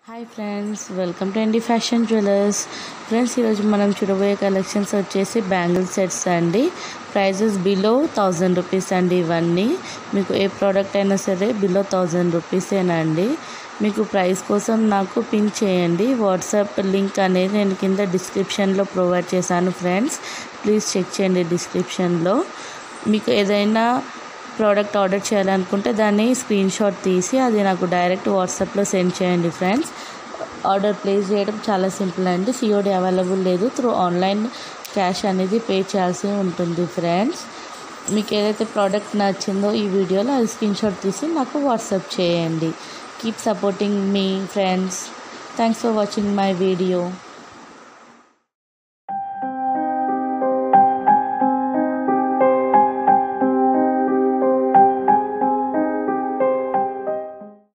hi friends welcome to MD fashion jewellers friends ఈరోజు మనం చూడబోయే కలెక్షన్స్ వచ్చేసి బ్యాంగిల్ సెట్స్ అండి ప్రైజెస్ బిలో థౌజండ్ రూపీస్ అండి ఇవన్నీ మీకు ఏ ప్రోడక్ట్ అయినా సరే బిలో థౌజండ్ రూపీసేనండి మీకు ప్రైస్ కోసం నాకు పిన్ చేయండి వాట్సాప్ లింక్ అనేది నేను కింద డిస్క్రిప్షన్లో ప్రొవైడ్ చేశాను ఫ్రెండ్స్ ప్లీజ్ చెక్ చేయండి డిస్క్రిప్షన్లో మీకు ఏదైనా ప్రోడక్ట్ ఆర్డర్ చేయాలనుకుంటే దాన్ని స్క్రీన్ షాట్ తీసి అది నాకు డైరెక్ట్ వాట్సాప్లో సెండ్ చేయండి ఫ్రెండ్స్ ఆర్డర్ ప్లేస్ చేయడం చాలా సింపుల్ అండి సిఓడి అవైలబుల్ లేదు త్రూ ఆన్లైన్ క్యాష్ అనేది పే చేయాల్సి ఉంటుంది ఫ్రెండ్స్ మీకు ఏదైతే ప్రోడక్ట్ నచ్చిందో ఈ వీడియోలో అది స్క్రీన్ షాట్ తీసి నాకు వాట్సాప్ చేయండి కీప్ సపోర్టింగ్ మీ friends thanks for watching my video